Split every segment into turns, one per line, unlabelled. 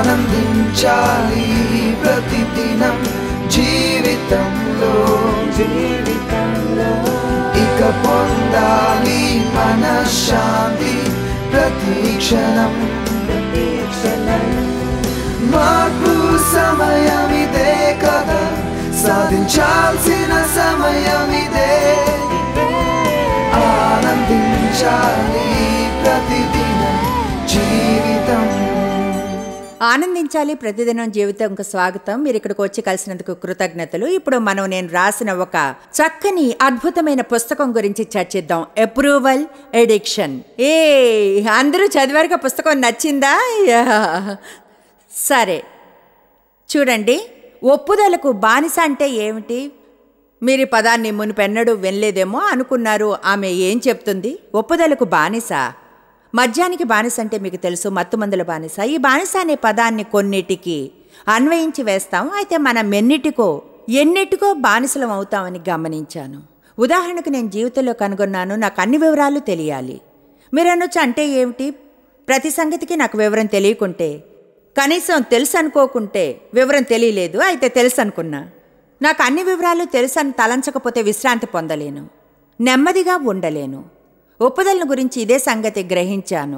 ఆనందించాలి ప్రతిదినం జీవితంలో
జీవితంలో
ఇక పొందాలి మనశ్శాంతి ప్రతి క్షణం
ప్రతి క్షణం
మార్పు సమయమిదే కదా సాధించాల్సిన సమయమిదే ఆనందించాలి ప్రతిదినం జీవితం
ఆనందించాలి ప్రతిదినం జీవితంకు స్వాగతం మీరు ఇక్కడికి వచ్చి కలిసినందుకు కృతజ్ఞతలు ఇప్పుడు మనం నేను రాసిన ఒక చక్కని అద్భుతమైన పుస్తకం గురించి చర్చిద్దాం అప్రూవల్ ఎడిక్షన్ ఏ అందరూ చదివారుగా పుస్తకం నచ్చిందా యా. సరే చూడండి ఒప్పుదలకు బానిస అంటే ఏమిటి మీరు ఈ పదాన్ని మునిపెన్నడూ వినలేదేమో అనుకున్నారు ఆమె ఏం చెప్తుంది ఒప్పుదలకు బానిస మద్యానికి బానిస అంటే మీకు తెలుసు మత్తుమందుల బానిస ఈ బానిస అనే పదాన్ని కొన్నిటికి అన్వయించి వేస్తాం అయితే మనం ఎన్నిటికో ఎన్నిటికో బానిసలం అవుతామని గమనించాను ఉదాహరణకు నేను జీవితంలో కనుగొన్నాను నాకు అన్ని వివరాలు తెలియాలి మీరు అనొచ్చు అంటే ఏమిటి ప్రతి సంగతికి నాకు వివరం తెలియకుంటే కనీసం తెలుసు అనుకోకుంటే వివరం తెలియలేదు అయితే తెలుసు అనుకున్నా నాకు అన్ని వివరాలు తెలుసు అని తలంచకపోతే విశ్రాంతి పొందలేను నెమ్మదిగా ఉండలేను ఒప్పుదలను గురించి ఇదే సంగతి గ్రహించాను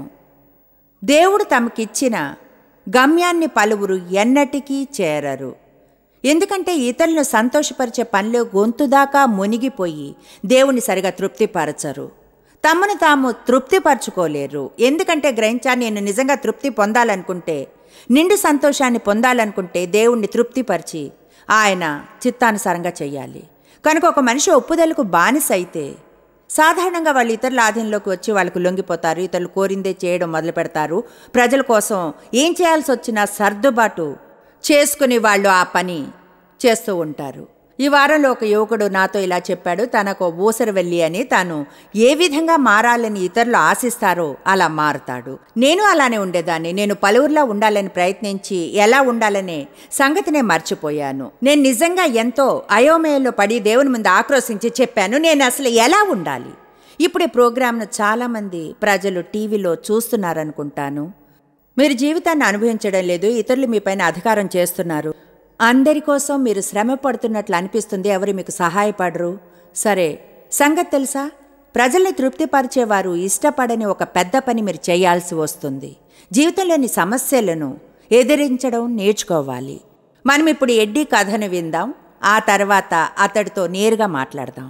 దేవుడు తమకిచ్చిన గమ్యాన్ని పలువురు ఎన్నటికీ చేరరు ఎందుకంటే ఇతరులను సంతోషపరిచే పనిలో గొంతుదాకా మునిగిపోయి దేవుని సరిగా తృప్తిపరచరు తమను తాము తృప్తిపరచుకోలేరు ఎందుకంటే గ్రహించాను నేను నిజంగా తృప్తి పొందాలనుకుంటే నిండు సంతోషాన్ని పొందాలనుకుంటే దేవుణ్ణి తృప్తిపరిచి ఆయన చిత్తానుసారంగా చెయ్యాలి కనుక ఒక మనిషి ఒప్పుదలకు బానిస అయితే సాధారణంగా వాళ్ళు ఇతరుల ఆధీనంలోకి వచ్చి వాళ్ళకు లొంగిపోతారు ఇతరులు కోరిందే చేయడం మొదలు పెడతారు ప్రజల కోసం ఏం చేయాల్సి వచ్చినా సర్దుబాటు చేసుకుని వాళ్ళు ఆ పని చేస్తూ ఉంటారు ఈ వారంలో ఒక యువకుడు నాతో ఇలా చెప్పాడు తనకు ఊసరవెల్లి అని తాను ఏ విధంగా మారాలని ఇతరులు ఆశిస్తారో అలా మారుతాడు నేను అలానే ఉండేదాన్ని నేను పలువురిలా ఉండాలని ప్రయత్నించి ఎలా ఉండాలనే సంగతినే మర్చిపోయాను నేను నిజంగా ఎంతో అయోమయంలో పడి దేవుని ముందు ఆక్రోశించి చెప్పాను నేను అసలు ఎలా ఉండాలి ఇప్పుడు ఈ ప్రోగ్రామ్ను చాలామంది ప్రజలు టీవీలో చూస్తున్నారనుకుంటాను మీరు జీవితాన్ని అనుభవించడం లేదు ఇతరులు మీపైన అధికారం చేస్తున్నారు అందరి కోసం మీరు శ్రమ పడుతున్నట్లు అనిపిస్తుంది ఎవరు మీకు సహాయపడరు సరే సంగతి తెలుసా ప్రజల్ని తృప్తిపరిచేవారు ఇష్టపడని ఒక పెద్ద పని మీరు చేయాల్సి వస్తుంది జీవితంలోని సమస్యలను ఎదిరించడం నేర్చుకోవాలి మనం ఇప్పుడు ఎడ్డీ కథను విందాం ఆ తర్వాత అతడితో నేరుగా మాట్లాడదాం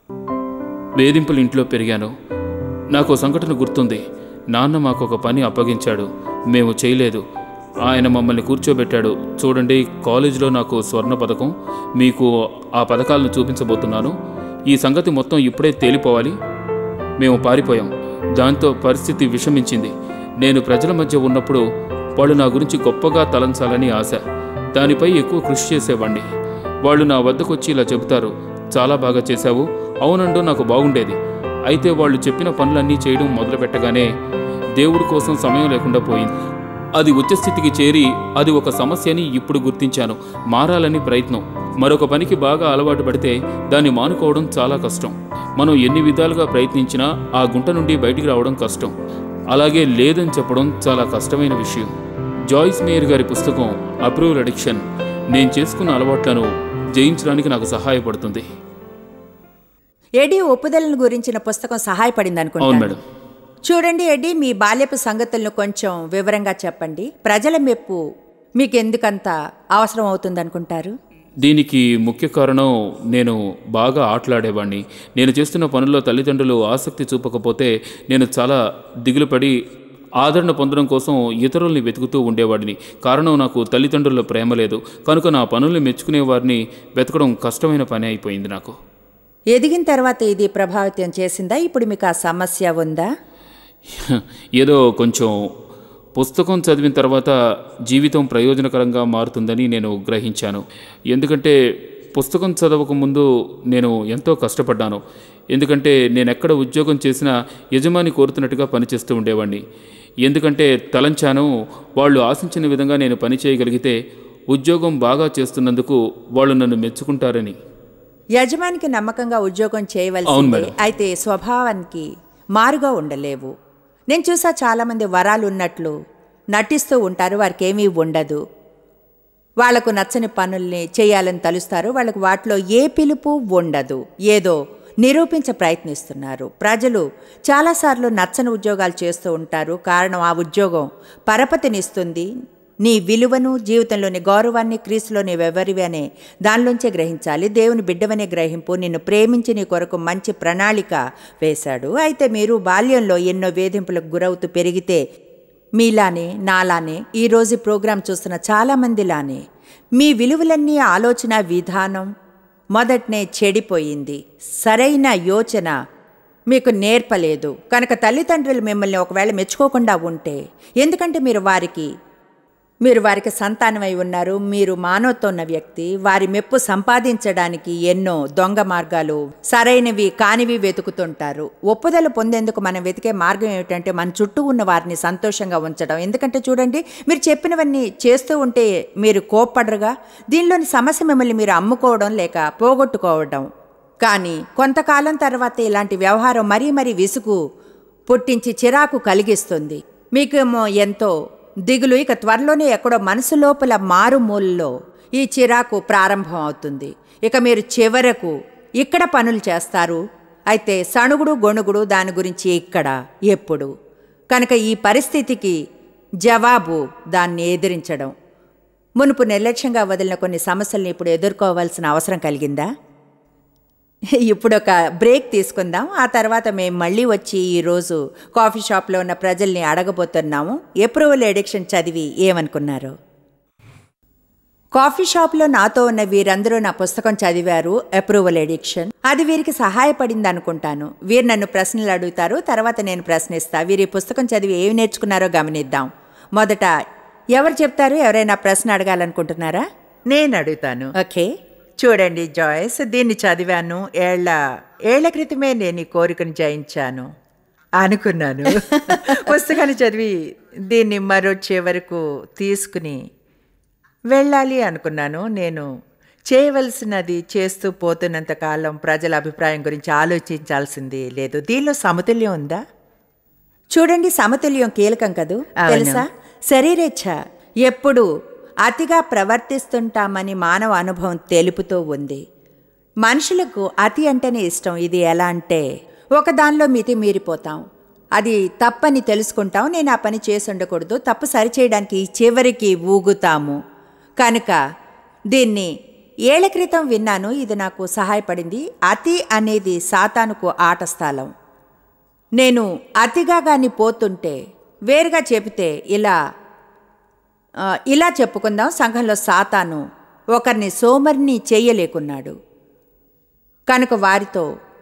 వేధింపులు ఇంట్లో పెరిగాను నాకు ఓ సంఘటన గుర్తుంది నాన్న మాకు ఒక పని అప్పగించాడు మేము చేయలేదు ఆయన మమ్మల్ని కూర్చోబెట్టాడు చూడండి కాలేజీలో నాకు స్వర్ణ పథకం మీకు ఆ పథకాలను చూపించబోతున్నాను ఈ సంగతి మొత్తం ఇప్పుడే తేలిపోవాలి మేము పారిపోయాం దాంతో పరిస్థితి విషమించింది నేను ప్రజల మధ్య ఉన్నప్పుడు వాళ్ళు నా గురించి గొప్పగా తలంచాలని ఆశ దానిపై ఎక్కువ కృషి చేసేవాణ్ణి వాళ్ళు నా వద్దకు వచ్చి ఇలా చెబుతారు చాలా బాగా చేశావు అవునండు నాకు బాగుండేది అయితే వాళ్ళు చెప్పిన పనులన్నీ చేయడం మొదలుపెట్టగానే దేవుడి కోసం సమయం లేకుండా పోయింది అది ఉచ్చస్థితికి చేరి అది ఒక సమస్యని ఇప్పుడు గుర్తించాను మారాలని ప్రయత్నం మరొక పనికి బాగా అలవాటు పడితే దాన్ని మానుకోవడం చాలా కష్టం మనం ఎన్ని విధాలుగా ప్రయత్నించినా ఆ గుంట నుండి బయటికి రావడం కష్టం అలాగే లేదని చెప్పడం చాలా కష్టమైన విషయం జాయిస్ మేయర్ గారి పుస్తకం అప్రూవల్ అడిక్షన్ నేను చేసుకున్న అలవాట్లను జయించడానికి నాకు సహాయపడుతుంది
ఎడీ ఒప్పుదలను గురించిన పుస్తకం సహాయపడింది
అవును
అనుకుంటాను
మేడం
చూడండి ఎడ్డి మీ బాల్యపు సంగతులను కొంచెం వివరంగా చెప్పండి ప్రజల మెప్పు మీకు ఎందుకంత అవసరం అవుతుంది అనుకుంటారు
దీనికి ముఖ్య కారణం నేను బాగా ఆటలాడేవాడిని నేను చేస్తున్న పనుల్లో తల్లిదండ్రులు ఆసక్తి చూపకపోతే నేను చాలా దిగులుపడి ఆదరణ పొందడం కోసం ఇతరుల్ని వెతుకుతూ ఉండేవాడిని కారణం నాకు తల్లిదండ్రుల ప్రేమ లేదు కనుక నా పనుల్ని మెచ్చుకునే వారిని వెతకడం కష్టమైన పని అయిపోయింది నాకు
ఎదిగిన తర్వాత ఇది ప్రభావితం చేసిందా ఇప్పుడు మీకు ఆ సమస్య ఉందా
ఏదో కొంచెం పుస్తకం చదివిన తర్వాత జీవితం ప్రయోజనకరంగా మారుతుందని నేను గ్రహించాను ఎందుకంటే పుస్తకం చదవక ముందు నేను ఎంతో కష్టపడ్డాను ఎందుకంటే నేను ఎక్కడ ఉద్యోగం చేసినా యజమాని కోరుతున్నట్టుగా పనిచేస్తూ ఉండేవాడిని ఎందుకంటే తలంచాను వాళ్ళు ఆశించిన విధంగా నేను పని చేయగలిగితే ఉద్యోగం బాగా చేస్తున్నందుకు వాళ్ళు నన్ను మెచ్చుకుంటారని
యజమానికి నమ్మకంగా ఉద్యోగం
అవును
చేయవలసిందే
మేడం.
అయితే స్వభావానికి మారుగా ఉండలేవు నేను చూసా చాలామంది వరాలు ఉన్నట్లు నటిస్తూ ఉంటారు వారికి ఏమీ ఉండదు వాళ్లకు నచ్చని పనుల్ని చేయాలని తలుస్తారు వాళ్ళకు వాటిలో ఏ పిలుపు ఉండదు ఏదో నిరూపించ ప్రయత్నిస్తున్నారు ప్రజలు చాలాసార్లు నచ్చని ఉద్యోగాలు చేస్తూ ఉంటారు కారణం ఆ ఉద్యోగం పరపతినిస్తుంది నీ విలువను జీవితంలోని గౌరవాన్ని క్రీస్తులోని వెవరివి అనే దానిలోంచే గ్రహించాలి దేవుని బిడ్డవనే గ్రహింపు నిన్ను ప్రేమించి నీ కొరకు మంచి ప్రణాళిక వేశాడు అయితే మీరు బాల్యంలో ఎన్నో వేధింపులకు గురవుతూ పెరిగితే మీలానే నాలానే ఈరోజు ఈ ప్రోగ్రాం చూస్తున్న చాలామందిలానే మీ విలువలన్నీ ఆలోచన విధానం మొదట్నే చెడిపోయింది సరైన యోచన మీకు నేర్పలేదు కనుక తల్లిదండ్రులు మిమ్మల్ని ఒకవేళ మెచ్చుకోకుండా ఉంటే ఎందుకంటే మీరు వారికి మీరు వారికి సంతానమై ఉన్నారు మీరు మానవత్వం ఉన్న వ్యక్తి వారి మెప్పు సంపాదించడానికి ఎన్నో దొంగ మార్గాలు సరైనవి కానివి వెతుకుతుంటారు ఒప్పుదల పొందేందుకు మనం వెతికే మార్గం ఏమిటంటే మన చుట్టూ ఉన్న వారిని సంతోషంగా ఉంచడం ఎందుకంటే చూడండి మీరు చెప్పినవన్నీ చేస్తూ ఉంటే మీరు కోప్పడరుగా దీనిలోని సమస్య మిమ్మల్ని మీరు అమ్ముకోవడం లేక పోగొట్టుకోవడం కానీ కొంతకాలం తర్వాత ఇలాంటి వ్యవహారం మరీ మరీ విసుగు పుట్టించి చిరాకు కలిగిస్తుంది మీకేమో ఎంతో దిగులు ఇక త్వరలోనే ఎక్కడో మనసు లోపల మారుమూలలో ఈ చిరాకు ప్రారంభం అవుతుంది ఇక మీరు చివరకు ఇక్కడ పనులు చేస్తారు అయితే సణుగుడు గొణుగుడు దాని గురించి ఇక్కడ ఎప్పుడు కనుక ఈ పరిస్థితికి జవాబు దాన్ని ఎదిరించడం మునుపు నిర్లక్ష్యంగా వదిలిన కొన్ని సమస్యల్ని ఇప్పుడు ఎదుర్కోవాల్సిన అవసరం కలిగిందా ఇప్పుడు ఒక బ్రేక్ తీసుకుందాం ఆ తర్వాత మేము మళ్ళీ వచ్చి ఈరోజు కాఫీ షాప్లో ఉన్న ప్రజల్ని అడగబోతున్నాము ఎప్రూవల్ ఎడిక్షన్ చదివి ఏమనుకున్నారు కాఫీ షాప్లో నాతో ఉన్న వీరందరూ నా పుస్తకం చదివారు అప్రూవల్ ఎడిక్షన్ అది వీరికి సహాయపడింది అనుకుంటాను వీరు నన్ను ప్రశ్నలు అడుగుతారు తర్వాత నేను ప్రశ్నిస్తా వీరు ఈ పుస్తకం చదివి ఏమి నేర్చుకున్నారో గమనిద్దాం మొదట ఎవరు చెప్తారు ఎవరైనా ప్రశ్న అడగాలనుకుంటున్నారా నేను అడుగుతాను ఓకే చూడండి జాయ్స్ దీన్ని చదివాను ఏళ్ల ఏళ్ల క్రితమే నేను ఈ కోరికను జయించాను అనుకున్నాను పుస్తకాన్ని చదివి దీన్ని మరొచ్చే వరకు తీసుకుని వెళ్ళాలి అనుకున్నాను నేను చేయవలసినది చేస్తూ పోతున్నంత కాలం ప్రజల అభిప్రాయం గురించి ఆలోచించాల్సింది లేదు దీనిలో సమతుల్యం ఉందా చూడండి సమతుల్యం కీలకం కదూ తెలుసా శరీరేచ్ఛ ఎప్పుడు అతిగా ప్రవర్తిస్తుంటామని మానవ అనుభవం తెలుపుతూ ఉంది మనుషులకు అతి అంటేనే ఇష్టం ఇది ఎలా అంటే ఒక దానిలో మితి మీరిపోతాం అది తప్పని తెలుసుకుంటాం నేను ఆ పని చేసి ఉండకూడదు తప్పు సరిచేయడానికి చివరికి ఊగుతాము కనుక దీన్ని ఏళ్ల క్రితం విన్నాను ఇది నాకు సహాయపడింది అతి అనేది సాతానుకు ఆట స్థలం నేను అతిగా కానీ పోతుంటే వేరుగా చెబితే ఇలా ఆ, ఇలా చెప్పుకుందాం సంఘంలో సాతాను ఒకరిని సోమరిని చేయలేకున్నాడు కనుక వారితో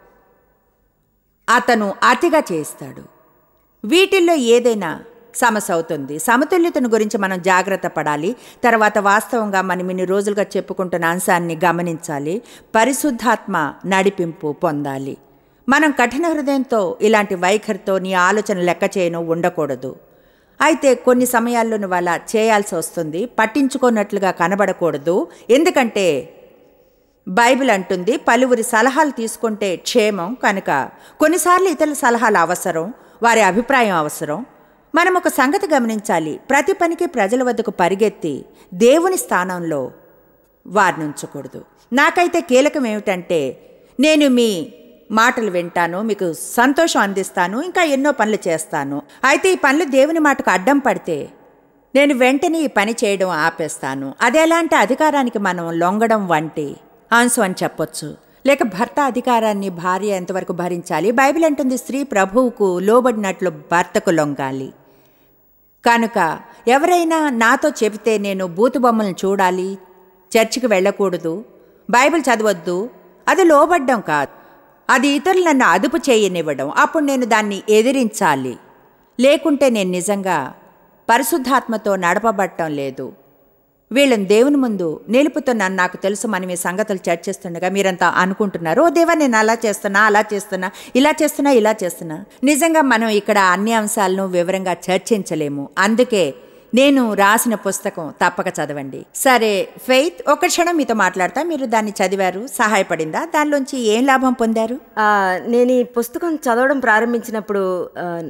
అతను అతిగా చేస్తాడు వీటిల్లో ఏదైనా సమస్య అవుతుంది సమతుల్యతను గురించి మనం జాగ్రత్త పడాలి తర్వాత వాస్తవంగా మనం ఇన్ని రోజులుగా చెప్పుకుంటున్న అంశాన్ని గమనించాలి పరిశుద్ధాత్మ నడిపింపు పొందాలి మనం కఠిన హృదయంతో ఇలాంటి వైఖరితో నీ ఆలోచన లెక్క చేయను ఉండకూడదు అయితే కొన్ని సమయాల్లో నువ్వు అలా చేయాల్సి వస్తుంది పట్టించుకోనట్లుగా కనబడకూడదు ఎందుకంటే బైబిల్ అంటుంది పలువురి సలహాలు తీసుకుంటే క్షేమం కనుక కొన్నిసార్లు ఇతరుల సలహాలు అవసరం వారి అభిప్రాయం అవసరం మనం ఒక సంగతి గమనించాలి ప్రతి పనికి ప్రజల వద్దకు పరిగెత్తి దేవుని స్థానంలో వారిని ఉంచకూడదు నాకైతే కీలకం ఏమిటంటే నేను మీ మాటలు వింటాను మీకు సంతోషం అందిస్తాను ఇంకా ఎన్నో పనులు చేస్తాను అయితే ఈ పనులు దేవుని మాటకు అడ్డం పడితే నేను వెంటనే ఈ పని చేయడం ఆపేస్తాను అదెలాంటి అధికారానికి మనం లొంగడం వంటి అంశం అని చెప్పొచ్చు లేక భర్త అధికారాన్ని భార్య ఎంతవరకు భరించాలి బైబిల్ అంటుంది స్త్రీ ప్రభువుకు లోబడినట్లు భర్తకు లొంగాలి కనుక ఎవరైనా నాతో చెబితే నేను బూతు బొమ్మలను చూడాలి చర్చికి వెళ్ళకూడదు బైబిల్ చదవద్దు అది లోబడ్డం కాదు అది ఇతరులు నన్ను అదుపు చేయనివ్వడం అప్పుడు నేను దాన్ని ఎదిరించాలి లేకుంటే నేను నిజంగా పరిశుద్ధాత్మతో నడపబట్టం లేదు వీళ్ళని దేవుని ముందు నిలుపుతున్నాను నాకు తెలుసు మనం ఈ సంగతులు చర్చిస్తుండగా మీరంతా అనుకుంటున్నారు ఓ దేవా నేను అలా చేస్తున్నా అలా చేస్తున్నా ఇలా చేస్తున్నా ఇలా చేస్తున్నా నిజంగా మనం ఇక్కడ అన్ని అంశాలను వివరంగా చర్చించలేము అందుకే నేను రాసిన పుస్తకం తప్పక చదవండి సరే ఫెయిత్ ఒక క్షణం మీతో మాట్లాడతా మీరు దాన్ని చదివారు సహాయపడిందా దానిలోంచి ఏం లాభం పొందారు
ఆ, నేను ఈ పుస్తకం చదవడం ప్రారంభించినప్పుడు ఆ,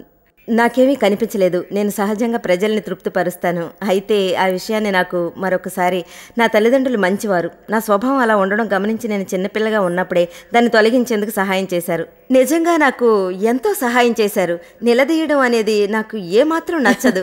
నాకేమీ కనిపించలేదు నేను సహజంగా ప్రజల్ని తృప్తిపరుస్తాను అయితే ఆ విషయాన్ని నాకు మరొకసారి నా తల్లిదండ్రులు మంచివారు నా స్వభావం అలా ఉండడం గమనించి నేను చిన్నపిల్లగా ఉన్నప్పుడే దాన్ని తొలగించేందుకు సహాయం చేశారు నిజంగా నాకు ఎంతో సహాయం చేశారు నిలదీయడం అనేది నాకు ఏమాత్రం నచ్చదు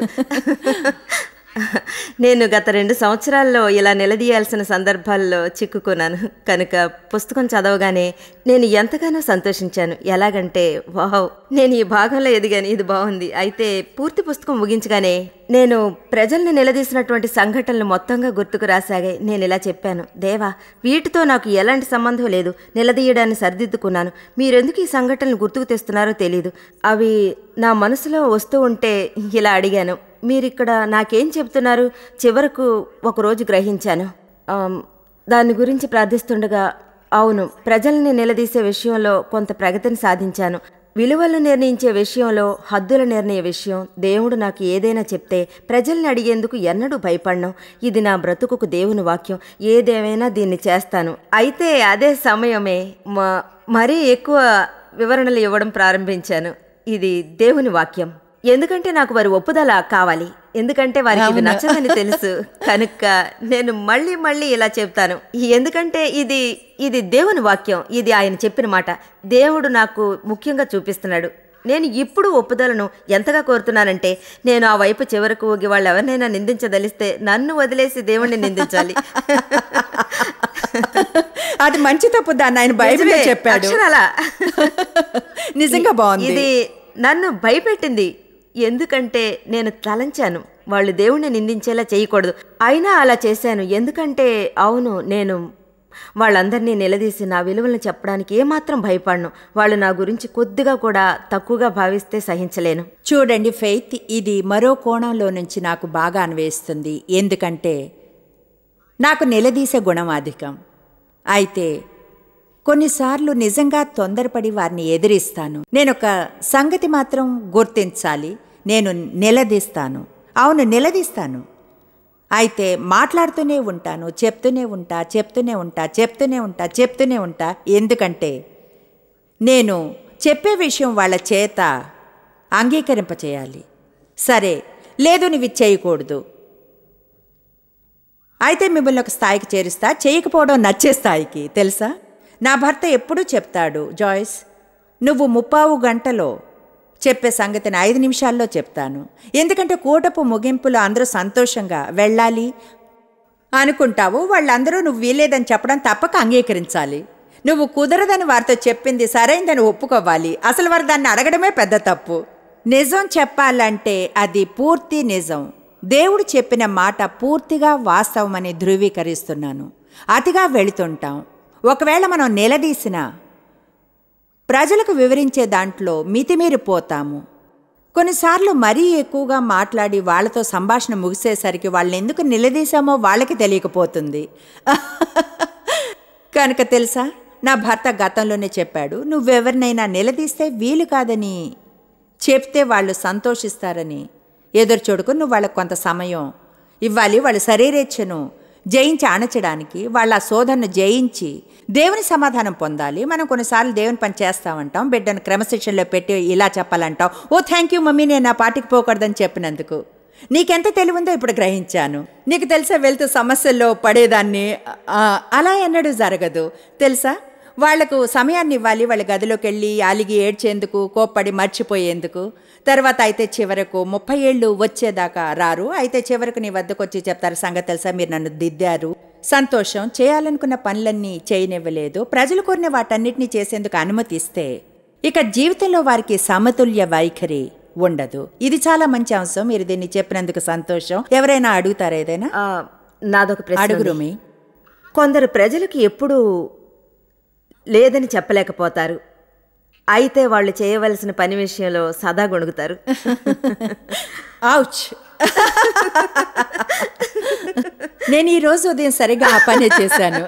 నేను గత రెండు సంవత్సరాల్లో ఇలా నిలదీయాల్సిన సందర్భాల్లో చిక్కుకున్నాను కనుక పుస్తకం చదవగానే నేను ఎంతగానో సంతోషించాను ఎలాగంటే వావ్ నేను ఈ భాగంలో ఎదిగాను ఇది బాగుంది అయితే పూర్తి పుస్తకం ముగించగానే నేను ప్రజల్ని నిలదీసినటువంటి సంఘటనలు మొత్తంగా గుర్తుకు రాసాగాయి నేను ఇలా చెప్పాను దేవా వీటితో నాకు ఎలాంటి సంబంధం లేదు నిలదీయడాన్ని సరిదిద్దుకున్నాను మీరెందుకు ఈ సంఘటనలు గుర్తుకు తెస్తున్నారో తెలియదు అవి నా మనసులో వస్తూ ఉంటే ఇలా అడిగాను మీరిక్కడ నాకేం చెప్తున్నారు చివరకు ఒకరోజు గ్రహించాను ఆమ్, దాని గురించి ప్రార్థిస్తుండగా అవును ప్రజల్ని నిలదీసే విషయంలో కొంత ప్రగతిని సాధించాను విలువలు నిర్ణయించే విషయంలో హద్దుల నిర్ణయ విషయం దేవుడు నాకు ఏదైనా చెప్తే ప్రజల్ని అడిగేందుకు ఎన్నడూ భయపడను ఇది నా బ్రతుకుకు దేవుని వాక్యం ఏదేమైనా దీన్ని చేస్తాను అయితే అదే సమయమే మ- మరీ ఎక్కువ వివరణలు ఇవ్వడం ప్రారంభించాను ఇది దేవుని వాక్యం ఎందుకంటే నాకు వారి ఒప్పుదల కావాలి ఎందుకంటే వారికి ఇది నచ్చదని తెలుసు కనుక నేను మళ్ళీ మళ్ళీ ఇలా చెప్తాను ఎందుకంటే ఇది ఇది దేవుని వాక్యం ఇది ఆయన చెప్పిన మాట దేవుడు నాకు ముఖ్యంగా చూపిస్తున్నాడు నేను ఇప్పుడు ఒప్పుదలను ఎంతగా కోరుతున్నానంటే నేను ఆ వైపు చివరకు ఊగి వాళ్ళు ఎవరినైనా నిందించదలిస్తే నన్ను వదిలేసి దేవుణ్ణి నిందించాలి
అది మంచి తప్పు దాన్ని ఆయన బైబిల్లో
నిజమే,
చెప్పాడు
అక్షరాల.
నిజంగా బాగుంది
ఇది నన్ను భయపెట్టింది ఎందుకంటే నేను తలంచాను వాళ్ళు దేవుణ్ణి నిందించేలా చేయకూడదు అయినా అలా చేశాను ఎందుకంటే అవును నేను వాళ్ళందరినీ నిలదీసి నా విలువలను చెప్పడానికి ఏమాత్రం భయపడను వాళ్ళు నా గురించి కొద్దిగా కూడా తక్కువగా భావిస్తే సహించలేను
చూడండి ఫెయిత్ ఇది మరో కోణంలో నుంచి నాకు బాగా అన్వేస్తుంది ఎందుకంటే నాకు నిలదీసే గుణం అధికం అయితే కొన్నిసార్లు నిజంగా తొందరపడి వారిని ఎదిరిస్తాను నేను ఒక సంగతి మాత్రం గుర్తించాలి నేను నిలదీస్తాను అవును నిలదీస్తాను అయితే మాట్లాడుతూనే ఉంటాను చెప్తూనే ఉంటా చెప్తూనే ఉంటా చెప్తూనే ఉంటా చెప్తూనే ఉంటా ఎందుకంటే నేను చెప్పే విషయం వాళ్ళ చేత అంగీకరింపచేయాలి సరే లేదు నువ్వు ఇది చేయకూడదు అయితే మిమ్మల్ని ఒక స్థాయికి చేరుస్తా చేయకపోవడం నచ్చే స్థాయికి తెలుసా నా భర్త ఎప్పుడూ చెప్తాడు జాయిస్ నువ్వు ముప్పావు గంటలో చెప్పే సంగతిని ఐదు నిమిషాల్లో చెప్తాను ఎందుకంటే కూటపు ముగింపులో అందరూ సంతోషంగా వెళ్ళాలి అనుకుంటావు వాళ్ళందరూ నువ్వు వీలేదని చెప్పడం తప్పక అంగీకరించాలి నువ్వు కుదరదని వారితో చెప్పింది సరైందని ఒప్పుకోవాలి అసలు వారు దాన్ని అడగడమే పెద్ద తప్పు నిజం చెప్పాలంటే అది పూర్తి నిజం దేవుడు చెప్పిన మాట పూర్తిగా వాస్తవమని ధృవీకరిస్తున్నాను అతిగా వెళుతుంటాం ఒకవేళ మనం నిలదీసినా ప్రజలకు వివరించే దాంట్లో మితిమీరిపోతాము కొన్నిసార్లు మరీ ఎక్కువగా మాట్లాడి వాళ్ళతో సంభాషణ ముగిసేసరికి వాళ్ళని ఎందుకు నిలదీశామో వాళ్ళకి తెలియకపోతుంది కనుక తెలుసా నా భర్త గతంలోనే చెప్పాడు నువ్వెవరినైనా నిలదీస్తే వీలు కాదని చెప్తే వాళ్ళు సంతోషిస్తారని ఎదురు చూడుకు నువ్వు వాళ్ళకు కొంత సమయం ఇవ్వాలి వాళ్ళ శరీరేచ్ఛను జయించి అణచడానికి వాళ్ళ ఆ శోధనను జయించి దేవుని సమాధానం పొందాలి మనం కొన్నిసార్లు దేవుని పని చేస్తామంటాం బిడ్డను క్రమశిక్షణలో పెట్టి ఇలా చెప్పాలంటాం ఓ థ్యాంక్ యూ మమ్మీ నేను నా పాటికి పోకూడదని చెప్పినందుకు నీకెంత తెలివుందో ఇప్పుడు గ్రహించాను నీకు తెలుసా వెళ్తూ సమస్యల్లో పడేదాన్ని ఆ, అలా ఎన్నడూ జరగదు తెలుసా వాళ్లకు సమయాన్ని ఇవ్వాలి వాళ్ళ గదిలోకి వెళ్ళి అలిగి ఏడ్చేందుకు కోప్పడి మర్చిపోయేందుకు తర్వాత అయితే చివరకు ముప్పై ఏళ్ళు వచ్చేదాకా రారు అయితే చివరకు నీ వద్దకు వచ్చి చెప్తారు సంగతి తెలుసా మీరు నన్ను దిద్దారు సంతోషం చేయాలనుకున్న పనులన్నీ చేయనివ్వలేదు ప్రజలు కోరిన వాటన్నిటినీ చేసేందుకు అనుమతిస్తే ఇక జీవితంలో వారికి సమతుల్య వైఖరి ఉండదు ఇది చాలా మంచి అంశం మీరు దీన్ని చెప్పినందుకు సంతోషం ఎవరైనా అడుగుతారా ఏదైనా
ఆ, నాదొక ప్రశ్న
అడుగు
ఉంది.
రూమి
కొందరు ప్రజలకు ఎప్పుడూ లేదని చెప్పలేకపోతారు అయితే వాళ్ళు చేయవలసిన పని విషయంలో సదా గొణుగుతారు
అవుచ్ నేను ఈ రోజు ఉదయం సరిగా ఆ పనే చేశాను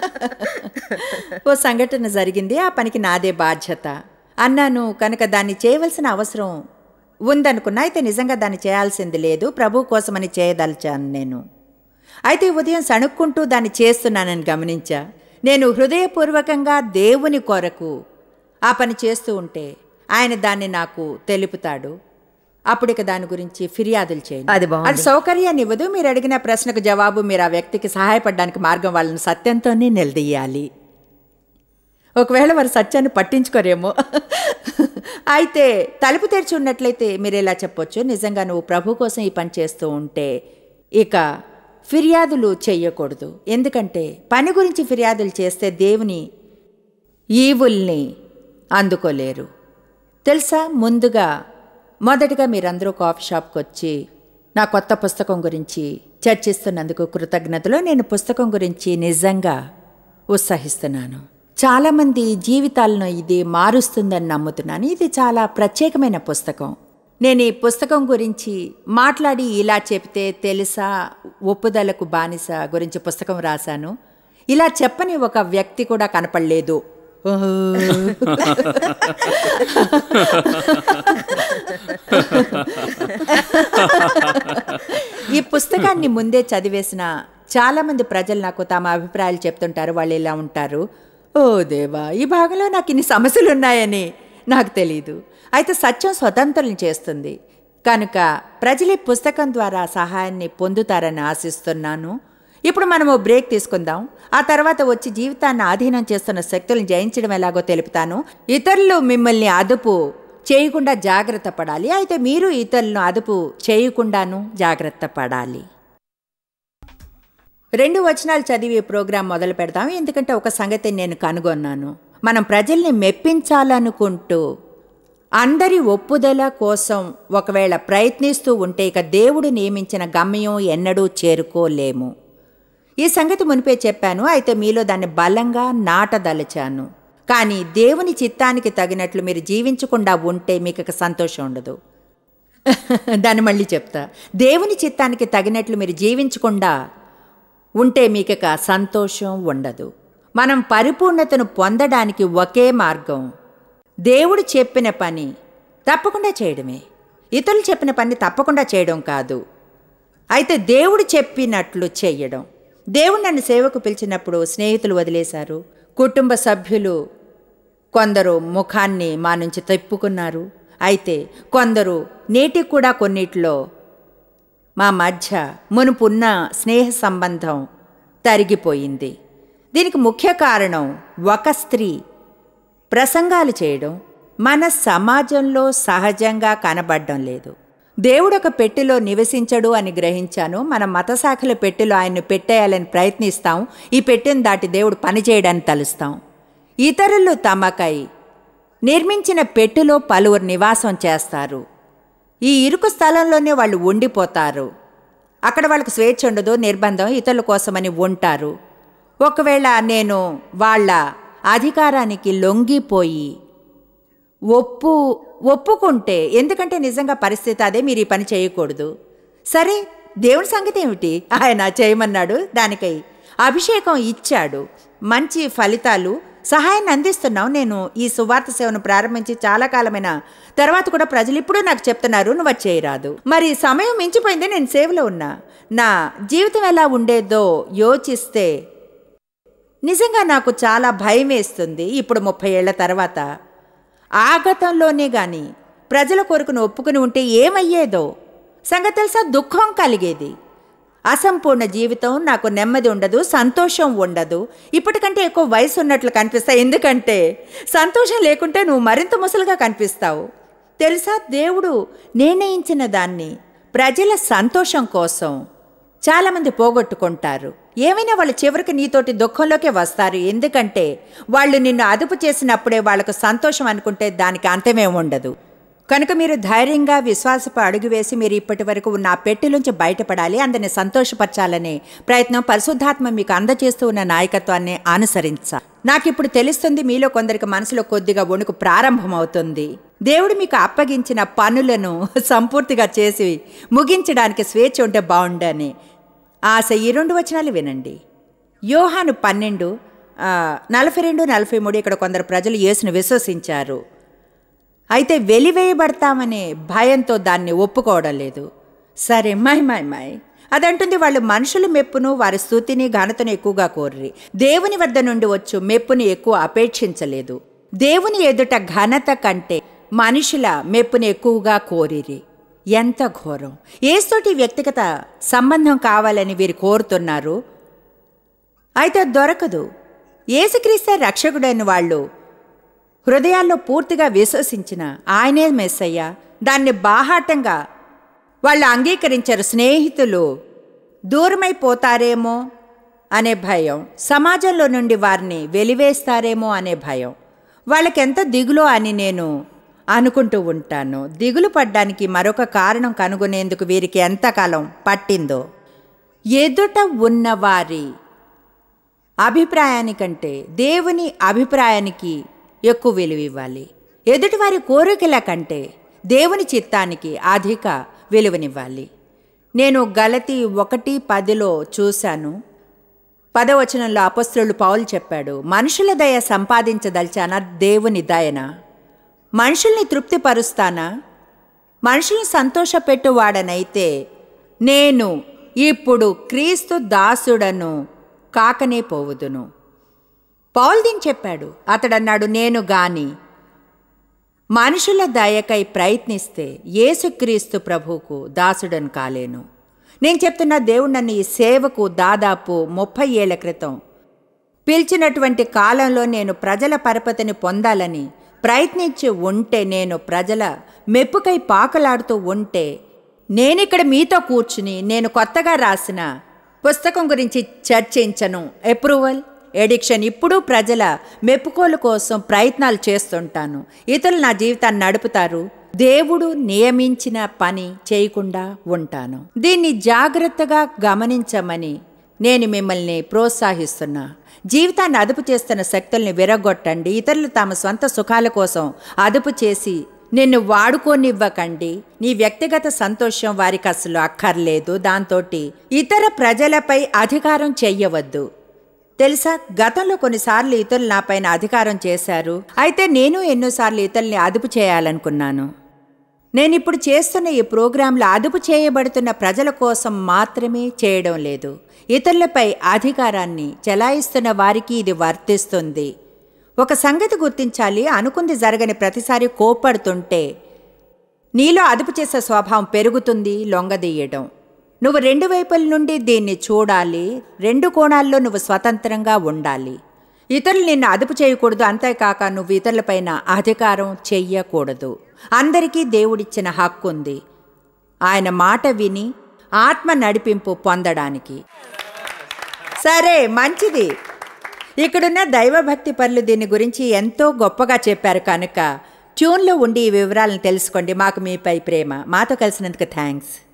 ఓ సంఘటన జరిగింది ఆ పనికి నాదే బాధ్యత అన్నాను కనుక దాన్ని చేయవలసిన అవసరం ఉందనుకున్నా అయితే నిజంగా దాన్ని చేయాల్సింది లేదు ప్రభు కోసమని చేయదలిచాను నేను అయితే ఉదయం సణుక్కుంటూ దాన్ని చేస్తున్నానని గమనించా నేను హృదయపూర్వకంగా దేవుని కొరకు ఆ పని చేస్తూ ఉంటే ఆయన దాన్ని నాకు తెలుపుతాడు అప్పుడు ఇక దాని గురించి ఫిర్యాదులు చేయండి
అది బాగుంది.
అది సౌకర్యాన్ని ఇవ్వదు మీరు అడిగిన ప్రశ్నకు జవాబు మీరు ఆ వ్యక్తికి సహాయపడడానికి మార్గం వాళ్ళని సత్యంతోనే నిలదీయాలి ఒకవేళ వారు సత్యాన్ని పట్టించుకోరేమో అయితే తలుపు తెరిచి ఉన్నట్లయితే మీరు ఇలా చెప్పొచ్చు నిజంగా నువ్వు ప్రభు కోసం ఈ పని చేస్తూ ఉంటే ఇక ఫిర్యాదులు చెయ్యకూడదు ఎందుకంటే పని గురించి ఫిర్యాదులు చేస్తే దేవుని ఈవుల్ని అందుకోలేరు తెలుసా ముందుగా మొదటగా మీరందరూ కాఫీ షాప్కి వచ్చి నా కొత్త పుస్తకం గురించి చర్చిస్తున్నందుకు కృతజ్ఞతలో నేను పుస్తకం గురించి నిజంగా ఉత్సహిస్తున్నాను చాలామంది జీవితాలను ఇది మారుస్తుందని నమ్ముతున్నాను ఇది చాలా ప్రత్యేకమైన పుస్తకం నేను ఈ పుస్తకం గురించి మాట్లాడి ఇలా చెప్తే తెలుసా ఒప్పుదలకు బానిస గురించి పుస్తకం రాశాను ఇలా చెప్పని ఒక వ్యక్తి కూడా కనపడలేదు ఈ పుస్తకాన్ని ముందే చదివేసిన చాలామంది ప్రజలు నాకు తమ అభిప్రాయాలు చెప్తుంటారు వాళ్ళు ఇలా ఉంటారు ఓ దేవా ఈ భాగంలో నాకు ఇన్ని సమస్యలు ఉన్నాయని నాకు తెలియదు అయితే సత్యం స్వతంత్రం చేస్తుంది కనుక ప్రజలు ఈ పుస్తకం ద్వారా సహాయాన్ని పొందుతారని ఆశిస్తున్నాను ఇప్పుడు మనము బ్రేక్ తీసుకుందాం ఆ తర్వాత వచ్చి జీవితాన్ని ఆధీనం చేస్తున్న శక్తులను జయించడం ఎలాగో తెలుపుతాను ఇతరులు మిమ్మల్ని అదుపు చేయకుండా జాగ్రత్త పడాలి అయితే మీరు ఇతరులను అదుపు చేయకుండాను జాగ్రత్త పడాలి రెండు వచనాలు చదివి ఈ ప్రోగ్రాం మొదలు పెడదాం ఎందుకంటే ఒక సంగతి నేను కనుగొన్నాను మనం ప్రజల్ని మెప్పించాలనుకుంటూ అందరి ఒప్పుదల కోసం ఒకవేళ ప్రయత్నిస్తూ ఉంటే ఇక దేవుడు నియమించిన గమ్యం ఎన్నడూ చేరుకోలేము ఈ సంగతి మునిపే చెప్పాను అయితే మీలో దాన్ని బలంగా నాటదలచాను కానీ దేవుని చిత్తానికి తగినట్లు మీరు జీవించకుండా ఉంటే మీకు ఇక సంతోషం ఉండదు దాన్ని మళ్ళీ చెప్తా దేవుని చిత్తానికి తగినట్లు మీరు జీవించకుండా ఉంటే మీకు ఇక సంతోషం ఉండదు మనం పరిపూర్ణతను పొందడానికి ఒకే మార్గం దేవుడు చెప్పిన పని తప్పకుండా చేయడమే ఇతరులు చెప్పిన పని తప్పకుండా చేయడం కాదు అయితే దేవుడు చెప్పినట్లు చెయ్యడం దేవుడు నన్ను సేవకు పిలిచినప్పుడు స్నేహితులు వదిలేశారు కుటుంబ సభ్యులు కొందరు ముఖాన్ని మా నుంచి తిప్పుకున్నారు అయితే కొందరు నేటికి కూడా కొన్నిట్లో మా మధ్య మునుపున్న స్నేహ సంబంధం తరిగిపోయింది దీనికి ముఖ్య కారణం ఒక స్త్రీ ప్రసంగాలు చేయడం మన సమాజంలో సహజంగా కనబడడం లేదు దేవుడు ఒక పెట్టెలో నివసించడు అని గ్రహించాను మన మత శాఖల పెట్టెలో ఆయన్ను పెట్టేయాలని ప్రయత్నిస్తాం ఈ పెట్టెను దాటి దేవుడు పనిచేయడానికి తలుస్తాం ఇతరులు తమకై నిర్మించిన పెట్టెలో పలువురు నివాసం చేస్తారు ఈ ఇరుకు స్థలంలోనే వాళ్ళు ఉండిపోతారు అక్కడ వాళ్ళకి స్వేచ్ఛ ఉండదు నిర్బంధం ఇతరుల కోసమని ఉంటారు ఒకవేళ నేను వాళ్ళ అధికారానికి లొంగిపోయి ఒప్పు ఒప్పుకుంటే ఎందుకంటే నిజంగా పరిస్థితి అదే మీరు ఈ పని చేయకూడదు సరే దేవుడి సంగతి ఏమిటి ఆయన చేయమన్నాడు దానికై అభిషేకం ఇచ్చాడు మంచి ఫలితాలు సహాయాన్ని అందిస్తున్నాం నేను ఈ సువార్త సేవను ప్రారంభించి చాలా కాలమైన తర్వాత కూడా ప్రజలు ఇప్పుడు నాకు చెప్తున్నారు నువ్వు అది చేయరాదు మరి సమయం మించిపోయింది నేను సేవలో ఉన్నా నా జీవితం ఎలా ఉండేదో యోచిస్తే నిజంగా నాకు చాలా భయం వేస్తుంది ఇప్పుడు ముప్పై ఏళ్ల తర్వాత ఆగతంలోనే గాని ప్రజల కొరకును ఒప్పుకుని ఉంటే ఏమయ్యేదో సంగతి తెలుసా దుఃఖం కలిగేది అసంపూర్ణ జీవితం నాకు నెమ్మది ఉండదు సంతోషం ఉండదు ఇప్పటికంటే ఎక్కువ వయసు ఉన్నట్లు కనిపిస్తాయి ఎందుకంటే సంతోషం లేకుంటే నువ్వు మరింత ముసలుగా కనిపిస్తావు తెలుసా దేవుడు నిర్ణయించిన దాన్ని ప్రజల సంతోషం కోసం చాలామంది పోగొట్టుకుంటారు ఏమైనా వాళ్ళు చివరికి నీతోటి దుఃఖంలోకే వస్తారు ఎందుకంటే వాళ్ళు నిన్ను అదుపు చేసినప్పుడే వాళ్ళకు సంతోషం అనుకుంటే దానికి అంతమే ఉండదు కనుక మీరు ధైర్యంగా విశ్వాసపు అడుగు వేసి మీరు ఇప్పటి వరకు ఉన్న ఆ పెట్టెలోంచి బయటపడాలి అందరిని సంతోషపరచాలనే ప్రయత్నం పరిశుద్ధాత్మ మీకు అందజేస్తూ ఉన్న నాయకత్వాన్ని అనుసరించాలి నాకు ఇప్పుడు తెలుస్తుంది మీలో కొందరికి మనసులో కొద్దిగా వణుకు ప్రారంభమవుతుంది దేవుడు మీకు అప్పగించిన పనులను సంపూర్తిగా చేసి ముగించడానికి స్వేచ్ఛ ఉంటే బాగుండని ఆశ ఈ రెండు వచనాలు వినండి యోహాను పన్నెండు ఆ, నలభై రెండు నలభై మూడు ఇక్కడ కొందరు ప్రజలు యేసును విశ్వసించారు అయితే వెలివేయబడతామనే భయంతో దాన్ని ఒప్పుకోవడం లేదు సరే మై మై మై అదంటుంది వాళ్ళు మనుషుల మెప్పును వారి స్థుతిని ఘనతను ఎక్కువగా కోర్రి దేవుని వద్ద నుండి వచ్చు మెప్పుని ఎక్కువ అపేక్షించలేదు దేవుని ఎదుట ఘనత కంటే మనుషుల మెప్పుని ఎక్కువగా కోరిరి ఎంత ఘోరం ఏస్తోటి వ్యక్తిగత సంబంధం కావాలని వీరు కోరుతున్నారు అయితే అది దొరకదు ఏసుక్రీస్తే రక్షకుడైన వాళ్ళు హృదయాల్లో పూర్తిగా విశ్వసించిన ఆయనే మెస్సయ్య దాన్ని బాహాటంగా వాళ్ళు అంగీకరించారు స్నేహితులు దూరమైపోతారేమో అనే భయం సమాజంలో నుండి వారిని వెలివేస్తారేమో అనే భయం వాళ్ళకెంత దిగులో అని నేను అనుకుంటూ ఉంటాను దిగులు పడ్డానికి మరొక కారణం కనుగొనేందుకు వీరికి ఎంతకాలం పట్టిందో ఎదుట ఉన్నవారి అభిప్రాయానికంటే దేవుని అభిప్రాయానికి ఎక్కువ విలువ ఇవ్వాలి ఎదుటివారి కోరికల కంటే దేవుని చిత్తానికి అధిక విలువనివ్వాలి నేను గలతి ఒకటి పదిలో చూశాను పదవచనంలో అపస్త్రులు పౌలు చెప్పాడు మనుషుల దయ సంపాదించదలిచానా దేవుని దయన మనుషుల్ని తృప్తిపరుస్తానా మనుషుల్ని సంతోషపెట్టువాడనైతే నేను ఇప్పుడు క్రీస్తు దాసుడను కాకనే పోవుదును పౌల్దిన్ చెప్పాడు అతడన్నాడు నేను గాని మనుషుల దయకై ప్రయత్నిస్తే యేసుక్రీస్తు ప్రభువుకు దాసుడను కాలేను నేను చెప్తున్న దేవుడు నన్ను ఈ సేవకు దాదాపు ముప్పై ఏళ్ల క్రితం పిలిచినటువంటి కాలంలో నేను ప్రజల పరపతిని పొందాలని ప్రయత్నించి ఉంటే నేను ప్రజల మెప్పుకై పాకలాడుతూ ఉంటే నేనిక్కడ మీతో కూర్చుని నేను కొత్తగా రాసిన పుస్తకం గురించి చర్చించను అప్రూవల్ ఎడిక్షన్ ఇప్పుడు ప్రజల మెప్పుకోలు కోసం ప్రయత్నాలు చేస్తుంటాను ఇతరులు నా జీవితాన్ని నడుపుతారు దేవుడు నియమించిన పని చేయకుండా ఉంటాను దీన్ని జాగ్రత్తగా గమనించమని నేను మిమ్మల్ని ప్రోత్సహిస్తున్నా జీవితాన్ని అదుపు చేస్తున్న శక్తుల్ని విరగొట్టండి ఇతరులు తమ సొంత సుఖాల కోసం అదుపు చేసి నిన్ను వాడుకోనివ్వకండి నీ వ్యక్తిగత సంతోషం వారికి అసలు అక్కర్లేదు దాంతోటి ఇతర ప్రజలపై అధికారం చెయ్యవద్దు తెలుసా గతంలో కొన్నిసార్లు ఇతరులు నాపైన అధికారం చేశారు అయితే నేను ఎన్నోసార్లు ఇతరుల్ని అదుపు చేయాలనుకున్నాను నేను ఇప్పుడు చేస్తున్న ఈ ప్రోగ్రాంలో అదుపు చేయబడుతున్న ప్రజల కోసం మాత్రమే చేయడం లేదు ఇతరులపై అధికారాన్ని చెలాయిస్తున్న వారికి ఇది వర్తిస్తుంది ఒక సంగతి గుర్తించాలి అనుకుంది జరగని ప్రతిసారి కోప్పడుతుంటే నీలో అదుపు చేసే స్వభావం పెరుగుతుంది లొంగదీయడం నువ్వు రెండు వైపుల నుండి దీన్ని చూడాలి రెండు కోణాల్లో నువ్వు స్వతంత్రంగా ఉండాలి ఇతరులు నిన్ను అదుపు చేయకూడదు అంతేకాక నువ్వు ఇతరులపైన అధికారం చెయ్యకూడదు అందరికీ దేవుడిచ్చిన హక్కు ఉంది ఆయన మాట విని ఆత్మ నడిపింపు పొందడానికి సరే మంచిది ఇక్కడున్న దైవభక్తి పనులు దీని గురించి ఎంతో గొప్పగా చెప్పారు కనుక ట్యూన్లో ఉండి ఈ వివరాలను తెలుసుకోండి మాకు మీపై ప్రేమ మాతో కలిసినందుకు థ్యాంక్స్